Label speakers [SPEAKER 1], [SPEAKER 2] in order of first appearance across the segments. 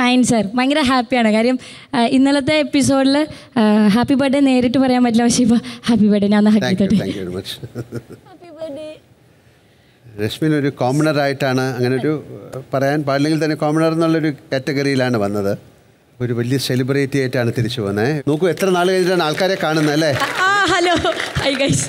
[SPEAKER 1] fine sir ഭയങ്കര ഹാപ്പിയാണ് കാര്യം ആ, ഇന്നലത്തെ എപ്പിസോഡിൽ ഹാപ്പി ബർത്ത്ഡേ നേരിട്ട് പറയാൻ പറ്റില്ല പക്ഷേ ഇപ്പോൾ ഹാപ്പി ബർത്ത്ഡേ ഞാൻ happy
[SPEAKER 2] thank you
[SPEAKER 1] birthday
[SPEAKER 2] thank you very much Rashmin ഒരു കോമണർ ആയിട്ടാണ് അങ്ങനെ ഒരു പറയാൻ പാടില്ലെങ്കിൽ തന്നെ കോമണർ എന്നുള്ളൊരു കാറ്റഗറിയിലാണ് വന്നത് ഒരു വലിയ സെലിബ്രിറ്റി ആയിട്ടാണ് തിരിച്ചു വന്നത് നോക്കൂ എത്ര നാൾ കഴിഞ്ഞിട്ടാണ് ആൾക്കാരെ കാണുന്നത് അല്ലേ
[SPEAKER 1] ആ ഹലോ ഹൈ ഗൈസ്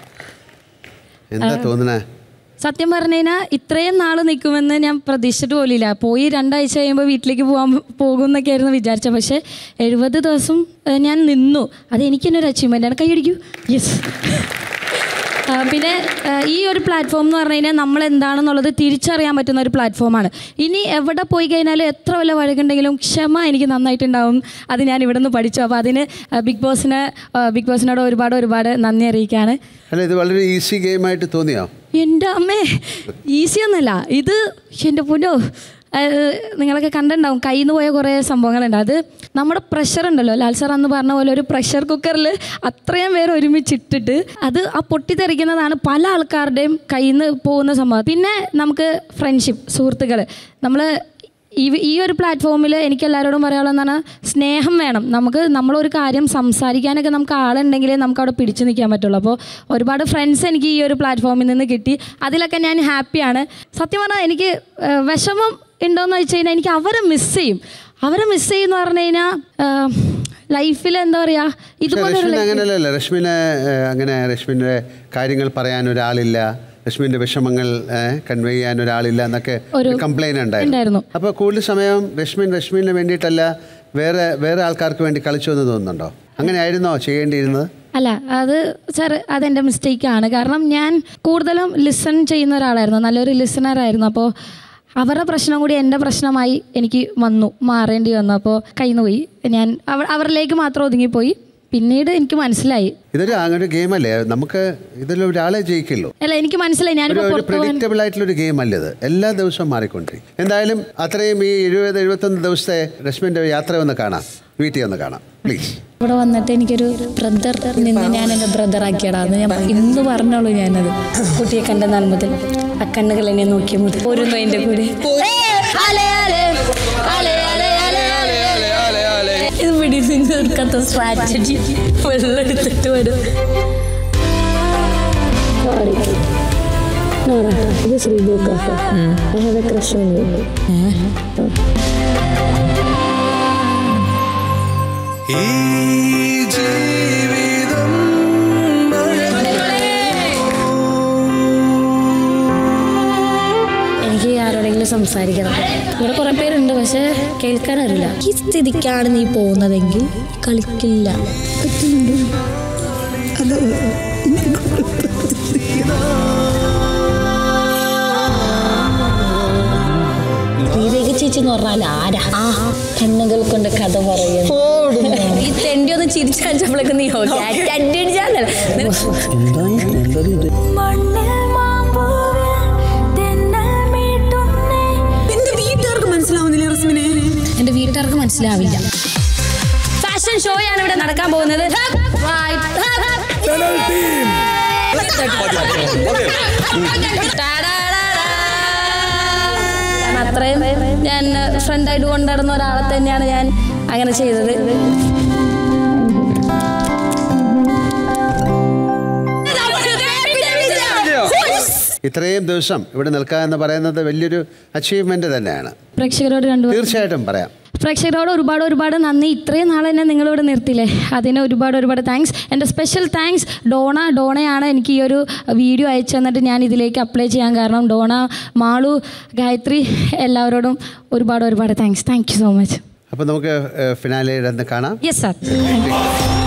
[SPEAKER 2] എന്താ തോന്നണേ
[SPEAKER 1] സത്യം പറഞ്ഞു കഴിഞ്ഞാൽ ഇത്രയും നാൾ നിൽക്കുമെന്ന് ഞാൻ പ്രതീക്ഷിച്ചിട്ട് പോലില്ല പോയി രണ്ടാഴ്ച കഴിയുമ്പോൾ വീട്ടിലേക്ക് പോകാൻ പോകും എന്നൊക്കെയായിരുന്നു വിചാരിച്ചത് പക്ഷേ എഴുപത് ദിവസം ഏഹ്, ഞാൻ നിന്നു അത് എനിക്ക് തന്നെ ഒരു അച്ചീവ്മെൻ്റ് ആണ് കൈയടിക്കൂ യെസ് പിന്നെ ഏഹ്, ഈ ഒരു പ്ലാറ്റ്ഫോം എന്ന് പറഞ്ഞു കഴിഞ്ഞാൽ നമ്മൾ എന്താണെന്നുള്ളത് തിരിച്ചറിയാൻ പറ്റുന്ന ഒരു പ്ലാറ്റ്ഫോമാണ് ഇനി എവിടെ പോയി കഴിഞ്ഞാലും എത്ര വല്ല വഴക്കുണ്ടെങ്കിലും ക്ഷമ എനിക്ക് നന്നായിട്ടുണ്ടാവും അത് ഞാൻ ഇവിടെ നിന്ന് പഠിച്ചു അപ്പോൾ അതിന് ഏഹ്, ബിഗ് ബോസിന് ഏഹ്, ബിഗ് ബോസിനോട് ഒരുപാട് ഒരുപാട് നന്ദി അറിയിക്കുകയാണ്
[SPEAKER 2] അല്ല ഇത് വളരെ ഈസി ഗെയിമായിട്ട് തോന്നിയോ
[SPEAKER 1] എൻ്റെ അമ്മേ ഈസി ഒന്നല്ല ഇത് എൻ്റെ പൊന്നോ അത് നിങ്ങളൊക്കെ കണ്ടിട്ടുണ്ടാവും കയ്യിൽ നിന്ന് പോയ കുറേ സംഭവങ്ങളുണ്ട് അത് നമ്മുടെ പ്രഷർ ഉണ്ടല്ലോ ലാൽ സാർ അന്ന് പറഞ്ഞ പോലെ ഒരു പ്രഷർ കുക്കറിൽ അത്രയും പേര് ഒരുമിച്ചിട്ടിട്ട് അത് ആ പൊട്ടിത്തെറിക്കുന്നതാണ് പല ആൾക്കാരുടെയും കയ്യിൽ നിന്ന് പോകുന്ന സംഭവം പിന്നെ നമുക്ക് ഫ്രണ്ട്ഷിപ്പ് സുഹൃത്തുക്കൾ നമ്മൾ ഈ ഈ ഒരു പ്ലാറ്റ്ഫോമിൽ എനിക്ക് എല്ലാവരോടും പറയാനുള്ളതെന്ന് പറഞ്ഞാൽ സ്നേഹം വേണം നമുക്ക് നമ്മളൊരു കാര്യം സംസാരിക്കാനൊക്കെ നമുക്ക് ആളുണ്ടെങ്കിലേ നമുക്ക് അവിടെ പിടിച്ചു നിൽക്കാൻ പറ്റുള്ളൂ അപ്പോൾ ഒരുപാട് ഫ്രണ്ട്സ് എനിക്ക് ഈ ഒരു പ്ലാറ്റ്ഫോമിൽ നിന്ന് കിട്ടി അതിലൊക്കെ ഞാൻ ഹാപ്പിയാണ് സത്യം പറഞ്ഞാൽ എനിക്ക് ഏഹ്, വിഷമം ഉണ്ടോയെന്ന് വെച്ച് കഴിഞ്ഞാൽ എനിക്ക് അവരെ മിസ് ചെയ്യും അവരെ മിസ് ചെയ്യുമെന്ന് പറഞ്ഞു കഴിഞ്ഞാൽ ലൈഫിൽ എന്താ പറയുക
[SPEAKER 2] പക്ഷേ
[SPEAKER 1] ഇതുപോലെ
[SPEAKER 2] രശ്മിൻ അങ്ങനെയല്ലല്ലോ രശ്മിന് ഏഹ്, അങ്ങനെ രശ്മിൻ്റെ കാര്യങ്ങൾ പറയാൻ ഒരാളില്ല രശ്മിൻ്റെ വിഷമങ്ങൾ കൺവേ ചെയ്യാൻ ഒരാളില്ല എന്നൊക്കെ
[SPEAKER 1] ഒരു
[SPEAKER 2] കംപ്ലൈൻറ്റ് ഉണ്ടായിരുന്നു
[SPEAKER 1] ഉണ്ടായിരുന്നു
[SPEAKER 2] അപ്പോൾ കൂടുതൽ സമയം രശ്മിൻ രശ്മിന് വേണ്ടിയിട്ടല്ല വേറെ വേറെ ആൾക്കാർക്ക് വേണ്ടി കളിച്ചു എന്ന് തോന്നുന്നുണ്ടോ അങ്ങനെ ആയിരുന്നോ ചെയ്യേണ്ടിയിരുന്നത്
[SPEAKER 1] അല്ല അത് സാർ അതെൻ്റെ മിസ്റ്റേക്കാണ് കാരണം ഞാൻ കൂടുതലും ലിസൺ ചെയ്യുന്ന ഒരാളായിരുന്നു നല്ലൊരു ലിസണർ ആയിരുന്നു അപ്പോൾ അവരുടെ പ്രശ്നം കൂടി എൻ്റെ പ്രശ്നമായി എനിക്ക് വന്നു മാറേണ്ടി വന്നു അപ്പോൾ കയ്യിൽ നിന്ന് പോയി ഞാൻ അവ അവരിലേക്ക് മാത്രം ഒതുങ്ങിപ്പോയി പിന്നീട് എനിക്ക് മനസ്സിലായി
[SPEAKER 2] ഇതൊരു അങ്ങനെ ഗെയിമല്ലേ നമുക്ക് ഇതിൽ ഒരാളെ ജയിക്കുള്ളൂ
[SPEAKER 1] അല്ല എനിക്ക് മനസ്സിലായി
[SPEAKER 2] ഒരു
[SPEAKER 1] ഞാനിപ്പോൾ
[SPEAKER 2] ഒരു
[SPEAKER 1] പുറത്ത് പോകാൻ
[SPEAKER 2] പ്രഡിക്റ്റബിൾ ആയിട്ടുള്ള ഒരു ഗെയിം അല്ല ഇത് എല്ലാ ദിവസവും മാറിക്കൊണ്ടിരിക്കും എന്തായാലും അത്രയും ഈ എഴുപത് എഴുപത്തൊന്ന് ദിവസത്തെ രശ്മിൻ്റെ യാത്ര ഒന്ന് കാണാം വീട്ടിൽ ഒന്ന് കാണാം പ്ലീസ്
[SPEAKER 3] ഇവിടെ വന്നിട്ട് എനിക്കൊരു ബ്രദർ നിന്ന് ഞാൻ എൻ്റെ ബ്രദർ ആക്കിയടാ എന്ന് ഞാൻ ഇന്ന് പറഞ്ഞോളൂ ഞാനത്
[SPEAKER 1] കുട്ടിയെ കണ്ട നാൾ മുതൽ ആ കണ്ണുകൾ എന്നെ നോക്കിയ മുതൽ പോരുന്നു എൻ്റെ കൂടെ
[SPEAKER 3] ഇത് മെഡിസിൻ എടുക്കാത്ത സ്ട്രാറ്റജി വെള്ളം എടുത്തിട്ട് വരും
[SPEAKER 4] ഇത് ശ്രീബുക്ക് I have a crush on you
[SPEAKER 5] ഈ ജീവിതം
[SPEAKER 3] എനിക്ക് ആരോടെങ്കിലും സംസാരിക്കണം ഇവിടെ കുറെ പേരുണ്ട് പക്ഷെ കേൾക്കാൻ അറിയില്ല ഈ സ്ഥിതിക്കാണ് നീ പോകുന്നതെങ്കിൽ കളിക്കില്ല ദീപിക ചേച്ചി എന്ന് പറഞ്ഞാൽ ആരാ ആ കണ്ണുകൾ കൊണ്ട് കഥ പറയും ഈ തെണ്ടി ഒന്ന് ചിരിച്ചാച്ചപ്പോഴേക്ക് നീ ഓക്കെ തെണ്ടി അടിച്ചാലല്ല
[SPEAKER 4] എന്റെ വീട്ടുകാർക്ക് മനസ്സിലാവുന്നില്ല റസ്മിനെ
[SPEAKER 3] എന്റെ വീട്ടുകാർക്ക് മനസ്സിലാവില്ല
[SPEAKER 1] ഫാഷൻ ഷോയാണ് ഇവിടെ നടക്കാൻ പോകുന്നത് കാരണം അത്രയും ഞാൻ ഫ്രണ്ടായിട്ട് കൊണ്ടുനടന്ന ഒരാളെ തന്നെയാണ് ഞാൻ അങ്ങനെ ചെയ്തത്
[SPEAKER 2] ഇത്രയും ദിവസം ഇവിടെ നിൽക്കുക എന്ന് പറയുന്നത് വലിയൊരു അച്ചീവ്മെൻ്റ് തന്നെയാണ്
[SPEAKER 1] പ്രേക്ഷകരോട് രണ്ടു
[SPEAKER 2] തീർച്ചയായിട്ടും പറയാം
[SPEAKER 1] പ്രേക്ഷകരോട് ഒരുപാട് ഒരുപാട് നന്ദി ഇത്രയും നാൾ എന്നെ നിങ്ങളിവിടെ നിർത്തിയില്ലേ അതിന് ഒരുപാട് ഒരുപാട് താങ്ക്സ് എൻ്റെ സ്പെഷ്യൽ താങ്ക്സ് ഡോണ ഡോണയാണ് എനിക്ക് ഈ ഒരു വീഡിയോ അയച്ചു തന്നിട്ട് ഞാൻ ഇതിലേക്ക് അപ്ലൈ ചെയ്യാൻ കാരണം ഡോണ മാളു ഗായത്രി എല്ലാവരോടും ഒരുപാട് ഒരുപാട് thanks thank you so much
[SPEAKER 2] അപ്പോൾ നമുക്ക് ഫിനാലയുടെ അന്ന് കാണാം
[SPEAKER 1] യെസ് സാർ